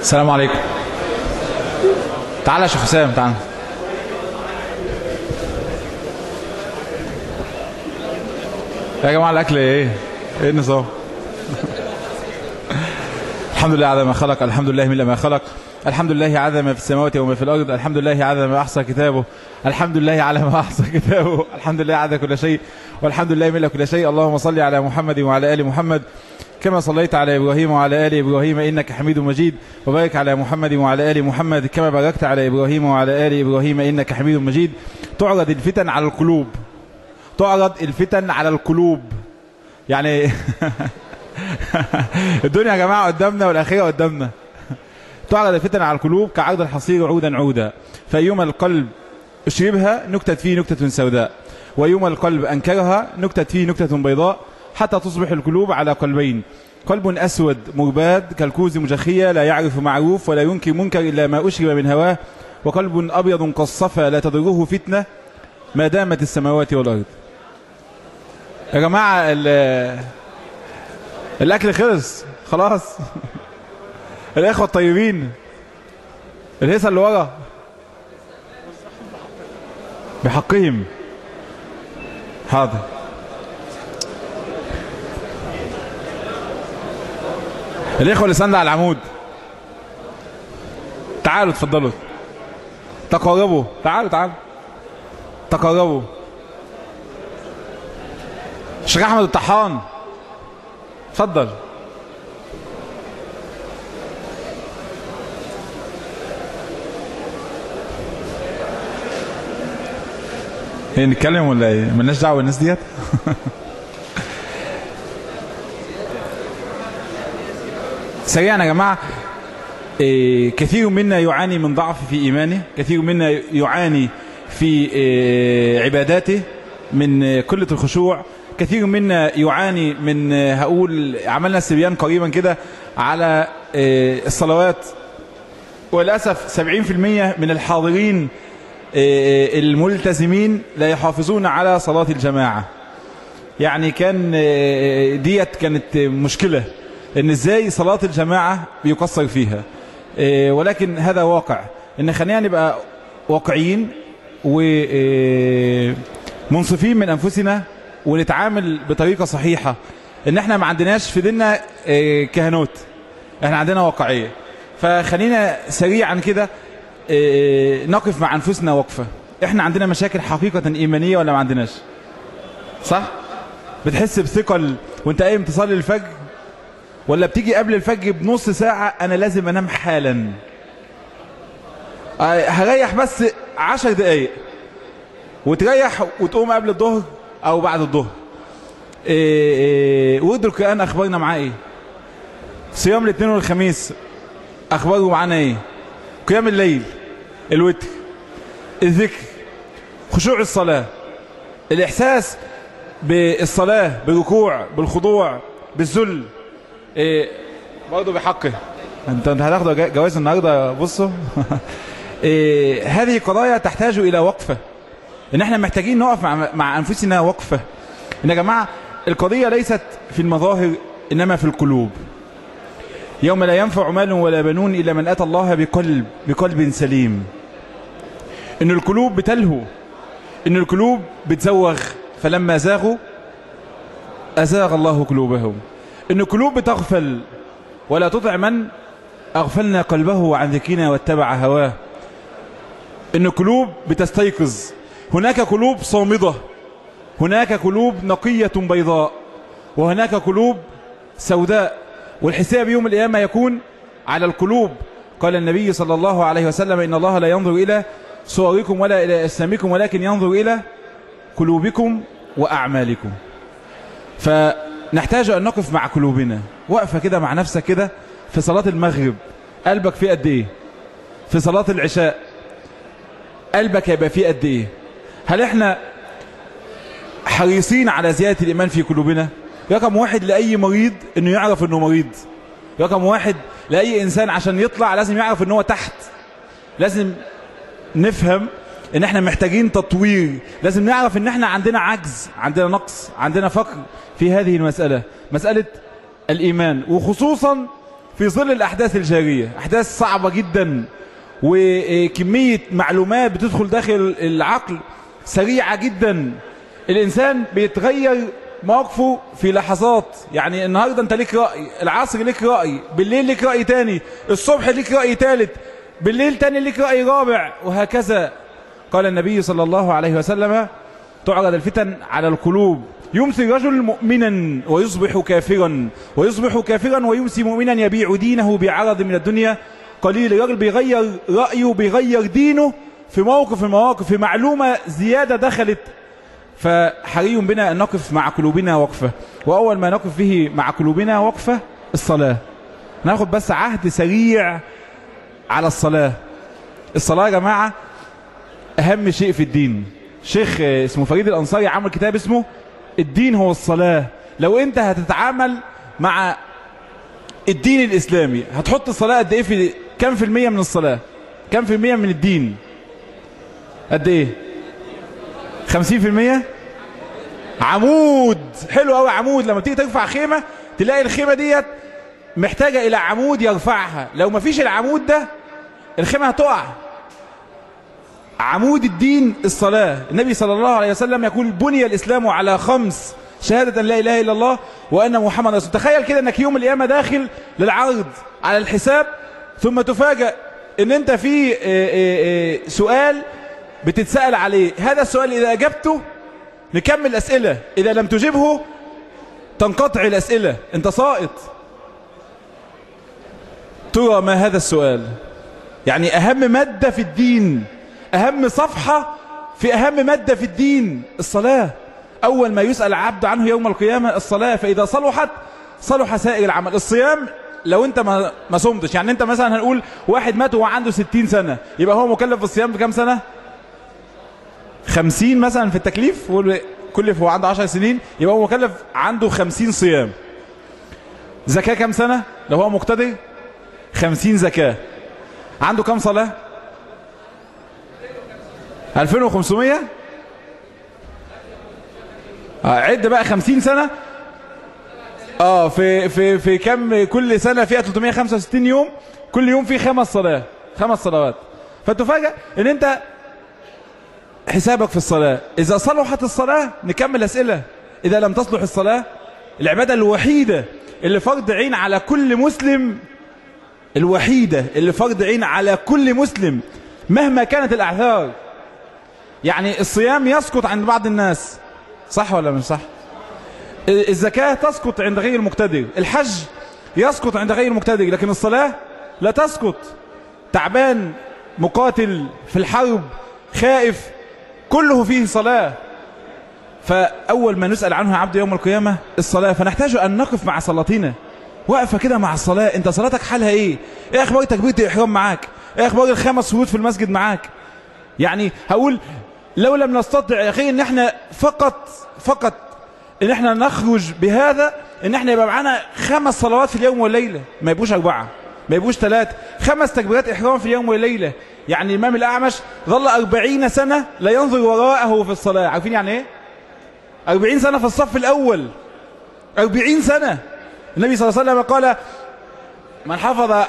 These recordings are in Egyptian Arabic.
السلام عليكم تعالى يا شيخ حسام تعالى يا جماعة الأكل إيه؟ إيه النظام؟ الحمد لله على ما خلق الحمد لله من ما خلق الحمد لله على ما في السماوات وما في الأرض الحمد لله على ما أحصى كتابه الحمد لله على ما أحصى كتابه الحمد لله على كل شيء والحمد لله من كل شيء اللهم صل على محمد وعلى آل محمد كما صليت على إبراهيم وعلى آل إبراهيم إنك حميد مجيد وبارك على محمد وعلى آل محمد كما باركت على إبراهيم وعلى آل إبراهيم إنك حميد مجيد تعرض الفتن على القلوب تعرض الفتن على القلوب يعني الدنيا يا جماعة قدامنا والأخيرة قدامنا تعرض الفتن على القلوب كعرض الحصير عودا عودا فأيما القلب اشربها نكتت فيه نكتة سوداء ويوم القلب أنكرها نكتت فيه نكتة بيضاء حتى تصبح القلوب على قلبين قلب أسود مرباد كالكوز مجخية لا يعرف معروف ولا ينكر منكر إلا ما أشرب من هواه وقلب أبيض كالصفا لا تضره فتنة ما دامت السماوات والأرض يا جماعة الأكل خلص خلاص الإخوة الطيبين الهيصة اللي ورا بحقهم حاضر الإخوة اللي سند على العمود تعالوا اتفضلوا تقربوا تعالوا تعالوا تقربوا الشيخ أحمد الطحان اتفضل ايه نتكلم ولا ايه مالناش دعوه بالناس ديت سريعا يا جماعه إيه كثير منا يعاني من ضعف في ايمانه كثير منا يعاني في إيه عباداته من قله الخشوع كثير منا يعاني من هقول عملنا استبيان قريبا كده على إيه الصلوات وللاسف 70% من الحاضرين الملتزمين لا يحافظون على صلاة الجماعة يعني كان ديت كانت مشكلة ان ازاي صلاة الجماعة بيقصر فيها ولكن هذا واقع ان خلينا نبقى واقعيين ومنصفين من انفسنا ونتعامل بطريقة صحيحة ان احنا ما عندناش في ديننا كهنوت احنا عندنا واقعية فخلينا سريعا كده نقف مع أنفسنا وقفة احنا عندنا مشاكل حقيقة إيمانية ولا ما عندناش صح بتحس بثقل وانت قايم تصلي الفجر ولا بتيجي قبل الفجر بنص ساعة أنا لازم أنام حالا هريح بس عشر دقايق وتريح وتقوم قبل الظهر أو بعد الظهر ورد القرآن أخبارنا معاه إيه صيام الاثنين والخميس أخباره معانا إيه قيام الليل الوتر الذكر خشوع الصلاة الإحساس بالصلاة بالركوع بالخضوع بالذل إيه برضه بحقه انت انت هتاخد جوائز النهارده بصوا إيه هذه قضايا تحتاج الى وقفه ان احنا محتاجين نقف مع, مع انفسنا وقفه ان يا جماعه القضيه ليست في المظاهر انما في القلوب يوم لا ينفع مال ولا بنون إلا من أتى الله بقلب بقلب سليم إن القلوب بتلهو إن القلوب بتزوغ فلما زاغوا أزاغ الله قلوبهم إن القلوب بتغفل ولا تطع من أغفلنا قلبه عن ذكرنا واتبع هواه إن القلوب بتستيقظ هناك قلوب صامدة هناك قلوب نقية بيضاء وهناك قلوب سوداء والحساب يوم القيامة يكون على القلوب قال النبي صلى الله عليه وسلم إن الله لا ينظر إلى صوركم ولا إلى أسلامكم ولكن ينظر إلى قلوبكم وأعمالكم فنحتاج أن نقف مع قلوبنا وقفة كده مع نفسك كده في صلاة المغرب قلبك فيه قد إيه في صلاة العشاء قلبك هيبقى فيه قد إيه هل إحنا حريصين على زيادة الإيمان في قلوبنا رقم واحد لأي مريض انه يعرف انه مريض رقم واحد لأي انسان عشان يطلع لازم يعرف انه هو تحت لازم نفهم ان احنا محتاجين تطوير لازم نعرف ان احنا عندنا عجز عندنا نقص عندنا فقر في هذه المسألة مسألة الإيمان وخصوصا في في ظل الأحداث الجارية أحداث صعبة جدا وكمية معلومات بتدخل داخل العقل سريعة جدا الإنسان بيتغير مواقفه في لحظات يعني النهاردة انت ليك رأي العصر ليك رأي بالليل ليك رأي تاني الصبح ليك رأي تالت بالليل تاني ليك رأي رابع وهكذا قال النبي صلى الله عليه وسلم تعرض الفتن على القلوب يمسي رجل مؤمنا ويصبح كافرا ويصبح كافرا ويمسي مؤمنا يبيع دينه بعرض من الدنيا قليل الراجل بيغير رأيه بيغير دينه في موقف المواقف في معلومة زيادة دخلت فحري بنا أن نقف مع قلوبنا وقفة وأول ما نقف به مع قلوبنا وقفة الصلاة ناخد بس عهد سريع على الصلاة الصلاة يا جماعة أهم شيء في الدين شيخ اسمه فريد الأنصاري عمل كتاب اسمه الدين هو الصلاة لو أنت هتتعامل مع الدين الإسلامي هتحط الصلاة قد إيه في كم في المية من الصلاة كم في المية من الدين قد إيه خمسين في المية عمود حلو قوي عمود لما تيجي ترفع خيمة تلاقي الخيمة ديت محتاجة إلى عمود يرفعها لو ما فيش العمود ده الخيمة هتقع عمود الدين الصلاة النبي صلى الله عليه وسلم يقول بني الإسلام على خمس شهادة أن لا إله إلا الله وأن محمد رسول تخيل كده أنك يوم القيامة داخل للعرض على الحساب ثم تفاجأ أن أنت في سؤال بتتسأل عليه هذا السؤال إذا أجبته نكمل أسئلة إذا لم تجبه تنقطع الأسئلة أنت ساقط ترى ما هذا السؤال يعني أهم مادة في الدين أهم صفحة في أهم مادة في الدين الصلاة أول ما يسأل العبد عنه يوم القيامة الصلاة فإذا صلحت صلح سائر العمل الصيام لو انت ما, ما صمتش يعني انت مثلا هنقول واحد مات وهو عنده 60 سنة يبقى هو مكلف بالصيام بكام سنة 50 مثلا في التكليف كلف هو عنده 10 سنين يبقى هو مكلف عنده 50 صيام زكاة كام سنة لو هو مقتدر 50 زكاة عنده كام صلاة 2500 عد بقى 50 سنة اه في في في كم كل سنة فيها 365 يوم كل يوم فيه خمس صلاه خمس صلوات فتفاجأ ان انت حسابك في الصلاة اذا صلحت الصلاة نكمل اسئلة اذا لم تصلح الصلاة العبادة الوحيدة اللي فرض عين على كل مسلم الوحيدة اللي فرض عين على كل مسلم مهما كانت الاعذار يعني الصيام يسقط عند بعض الناس صح ولا مش صح الزكاة تسقط عند غير المقتدر الحج يسقط عند غير المقتدر لكن الصلاة لا تسقط تعبان مقاتل في الحرب خائف كله فيه صلاة فأول ما نسأل عنه عبد يوم القيامة الصلاة فنحتاج أن نقف مع صلاتنا واقفة كده مع الصلاة انت صلاتك حالها ايه ايه اخبار تكبيرة الاحرام معاك ايه اخبار الخمس سجود في المسجد معاك يعني هقول لو لم نستطع يا اخي ان احنا فقط فقط ان احنا نخرج بهذا ان احنا يبقى معانا خمس صلوات في اليوم والليلة ما يبقوش اربعة ما يبقوش ثلاثة خمس تكبيرات احرام في اليوم والليلة يعني الامام الاعمش ظل أربعين سنة لا ينظر وراءه في الصلاة عارفين يعني ايه أربعين سنة في الصف الاول أربعين سنة النبي صلى الله عليه وسلم قال من حفظ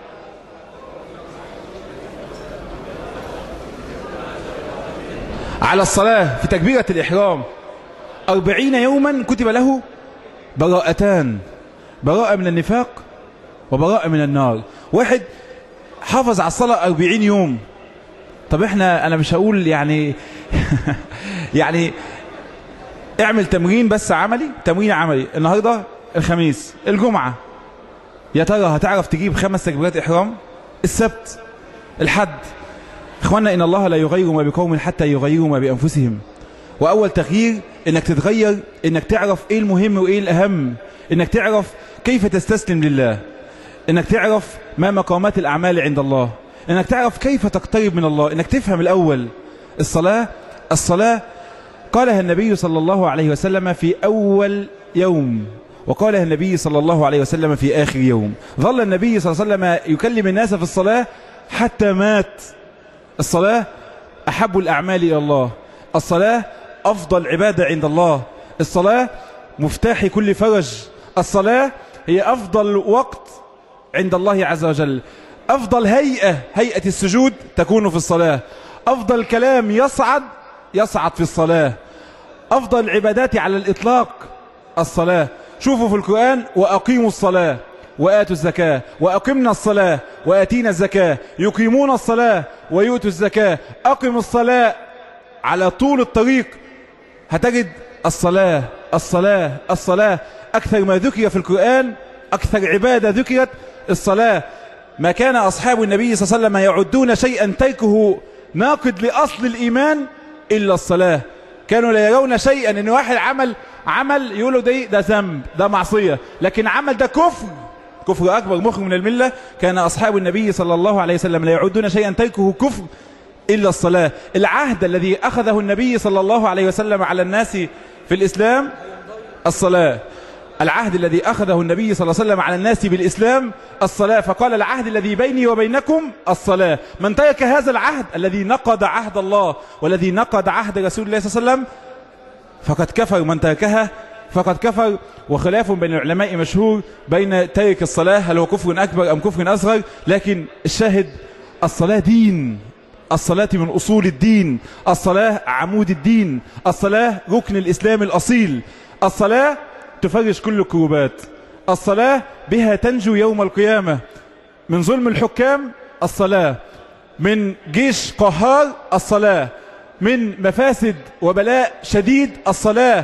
على الصلاة في تكبيرة الإحرام أربعين يوما كتب له براءتان براءة من النفاق وبراءة من النار واحد حافظ على الصلاة أربعين يوم طب احنا أنا مش هقول يعني يعني اعمل تمرين بس عملي تمرين عملي النهاردة الخميس الجمعة يا ترى هتعرف تجيب خمس تكبيرات إحرام السبت الحد اخوانا ان الله لا يغير ما بقوم حتى يغيروا ما بانفسهم واول تغيير انك تتغير انك تعرف ايه المهم وايه الاهم انك تعرف كيف تستسلم لله انك تعرف ما مقامات الاعمال عند الله انك تعرف كيف تقترب من الله انك تفهم الاول الصلاة الصلاة قالها النبي صلى الله عليه وسلم في اول يوم وقالها النبي صلى الله عليه وسلم في آخر يوم ظل النبي صلى الله عليه وسلم يكلم الناس في الصلاة حتى مات الصلاة أحب الأعمال إلى الله الصلاة أفضل عبادة عند الله الصلاة مفتاح كل فرج الصلاة هي أفضل وقت عند الله عز وجل أفضل هيئة هيئة السجود تكون في الصلاة أفضل كلام يصعد يصعد في الصلاة أفضل العبادات على الإطلاق الصلاة شوفوا في القرآن وأقيموا الصلاة وآتوا الزكاة وأقمنا الصلاة وآتينا الزكاة يقيمون الصلاة ويؤتوا الزكاة أقم الصلاة على طول الطريق هتجد الصلاة الصلاة الصلاة أكثر ما ذكر في القرآن أكثر عبادة ذكرت الصلاة ما كان أصحاب النبي صلى الله عليه وسلم يعدون شيئا تركه ناقد لأصل الإيمان إلا الصلاة كانوا لا يرون شيئا ان واحد عمل عمل يقولوا ده ده ذنب ده معصية لكن عمل ده كفر كفر أكبر مخرج من الملة كان أصحاب النبي صلى الله عليه وسلم لا يعدون شيئا تركه كفر إلا الصلاة العهد الذي أخذه النبي صلى الله عليه وسلم على الناس في الإسلام الصلاة العهد الذي أخذه النبي صلى الله عليه وسلم على الناس بالإسلام الصلاة فقال العهد الذي بيني وبينكم الصلاة من ترك هذا العهد الذي نقض عهد الله والذي نقض عهد رسول الله صلى الله عليه وسلم فقد كفر من تركها فقد كفر وخلاف بين العلماء مشهور بين ترك الصلاة هل هو كفر أكبر أم كفر أصغر لكن الشاهد الصلاة دين الصلاة من أصول الدين الصلاة عمود الدين الصلاة ركن الإسلام الأصيل الصلاة تفرج كل الكروبات الصلاة بها تنجو يوم القيامة من ظلم الحكام الصلاة من جيش قهار الصلاة من مفاسد وبلاء شديد الصلاة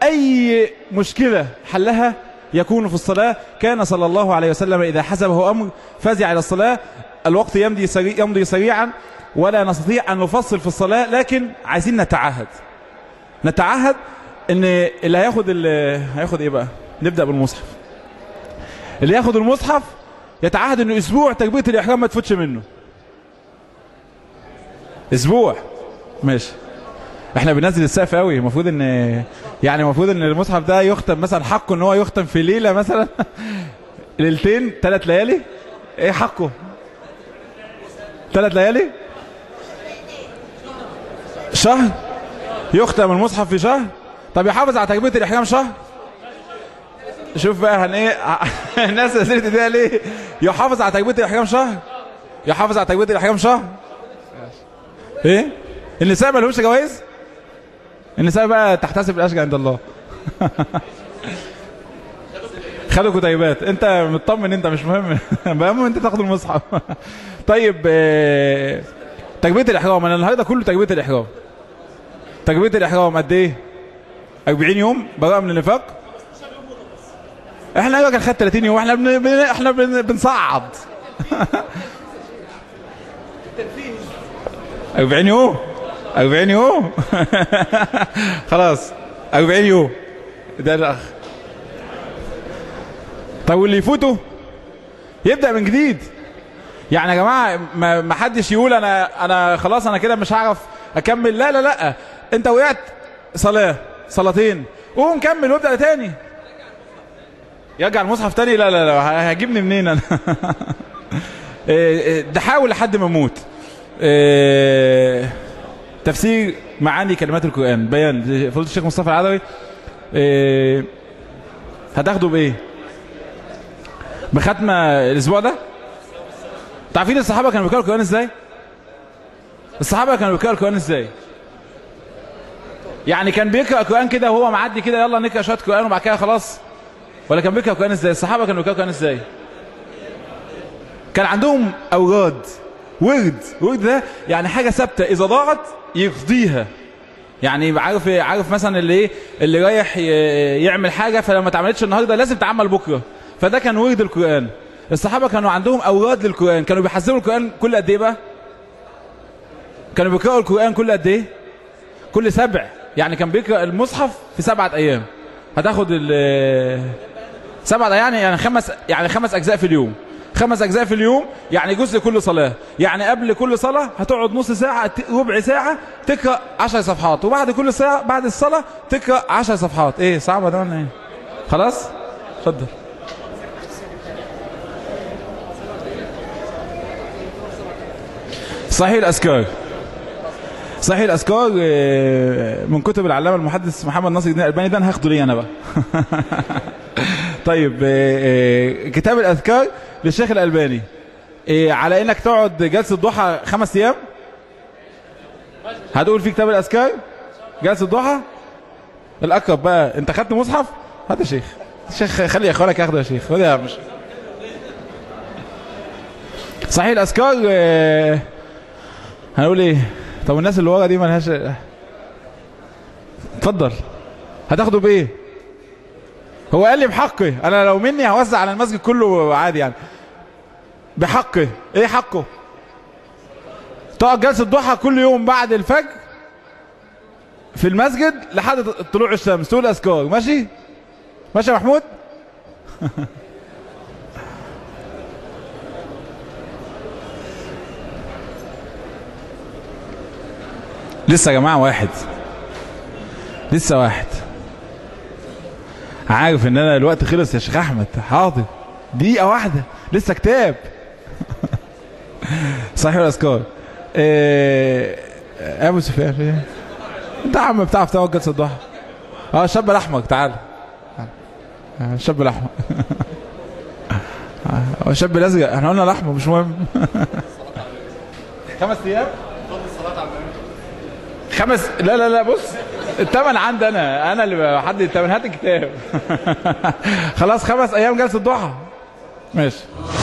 أي مشكلة حلها يكون في الصلاة كان صلى الله عليه وسلم إذا حسبه أمر فزع إلى الصلاة الوقت يمضي, سريع يمضي سريعا ولا نستطيع أن نفصل في الصلاة لكن عايزين نتعهد نتعهد ان اللي هياخد اللي هياخد ايه بقى نبدأ بالمصحف اللي ياخد المصحف يتعهد انه اسبوع تكبيرة الاحرام ما تفوتش منه اسبوع ماشي احنا بننزل السقف قوي المفروض ان يعني المفروض ان المصحف ده يختم مثلا حقه ان هو يختم في ليله مثلا ليلتين ثلاث ليالي ايه حقه ثلاث ليالي شهر يختم المصحف في شهر طب يحافظ على تكبيره الاحرام شهر شوف بقى هن ايه الناس نزلت ايديها ليه يحافظ على تكبيره الاحرام شهر يحافظ على تكبيره الاحرام شهر ايه النساء ما لهمش جوائز النساء بقى تحتسب الاشجع عند الله خدوا كتيبات انت مطمن انت مش مهم المهم انت تاخد المصحف طيب اه... تكبيره الاحرام انا النهارده كله تكبيره الاحرام تكبيره الاحرام قد ايه 40 يوم براءه من النفاق احنا راجل خد 30 يوم احنا بن... احنا بن... بنصعد 40 يوم 40 يوم خلاص 40 يوم ده الاخ طب واللي يفوته يبدا من جديد يعني يا جماعه ما حدش يقول انا انا خلاص انا كده مش هعرف اكمل لا لا لا انت وقعت صلاه صلاتين قوم كمل وابدا تاني يرجع المصحف تاني لا لا لا هجيبني منين انا ده حاول لحد ما اموت تفسير معاني كلمات القرآن بيان فضيلة الشيخ مصطفى العدوي هتاخده بايه بختمة الاسبوع ده تعرفين الصحابة كانوا بيقرأوا القرآن ازاي الصحابة كانوا بيقرأوا القرآن ازاي يعني كان بيقرأ القرآن كده وهو معدي كده يلا نقرأ شوية قرآن وبعد كده خلاص ولا كان بيقرأ القرآن ازاي الصحابة كانوا بيقرأوا القرآن ازاي كان عندهم أوراد ورد ورد ده يعني حاجة ثابتة إذا ضاعت يقضيها يعني عارف عارف مثلا اللي ايه اللي رايح يعمل حاجة فلما اتعملتش النهارده لازم تعمل بكره فده كان ورد القرآن الصحابة كانوا عندهم أوراد للقرآن كانوا بيحذروا القرآن كل قد ايه بقى كانوا بيقرأوا القرآن كل قد ايه كل سبع يعني كان بيقرأ المصحف في سبعة أيام هتاخد ال سبعة يعني يعني خمس يعني خمس أجزاء في اليوم خمس أجزاء في اليوم يعني جزء كل صلاة يعني قبل كل صلاة هتقعد نص ساعة ربع ساعة تقرأ عشر صفحات وبعد كل ساعة بعد الصلاة تقرأ عشر صفحات ايه صعبة ده ولا ايه خلاص اتفضل صحيح الأذكار صحيح الأذكار من كتب العلامة المحدث محمد ناصر الدين الألباني ده أنا هاخده ليه أنا بقى طيب آه، آه، كتاب الاذكار للشيخ الالباني آه، على انك تقعد جلسه ضحى خمس ايام هتقول في كتاب الاذكار جلسه ضحى الاقرب بقى انت خدت مصحف هات يا شيخ شيخ خلي اخوانك ياخدوا يا شيخ خد يا مش صحيح الاذكار آه، هنقول ايه طب الناس اللي ورا دي مالهاش اتفضل هتاخده بايه هو قال لي بحقه انا لو مني هوزع على المسجد كله عادي يعني بحقه ايه حقه تقعد جلسه ضحى كل يوم بعد الفجر في المسجد لحد طلوع الشمس تقول اذكار ماشي ماشي يا محمود لسه يا جماعه واحد لسه واحد عارف ان انا الوقت خلص يا شيخ احمد حاضر دقيقه واحده لسه كتاب صحيح الاذكار إيه... ابو سفيان إيه؟ انت يا عم بتعرف تقعد جلسه الضحى اه الشاب الاحمر تعال آه، الشاب الاحمر آه، هو الشاب الازرق احنا قلنا الاحمر مش مهم خمس ايام خمس لا لا لا بص الثمن عندي انا انا اللي بحدد الثمن هات الكتاب خلاص خمس ايام جلسه ضحى ماشي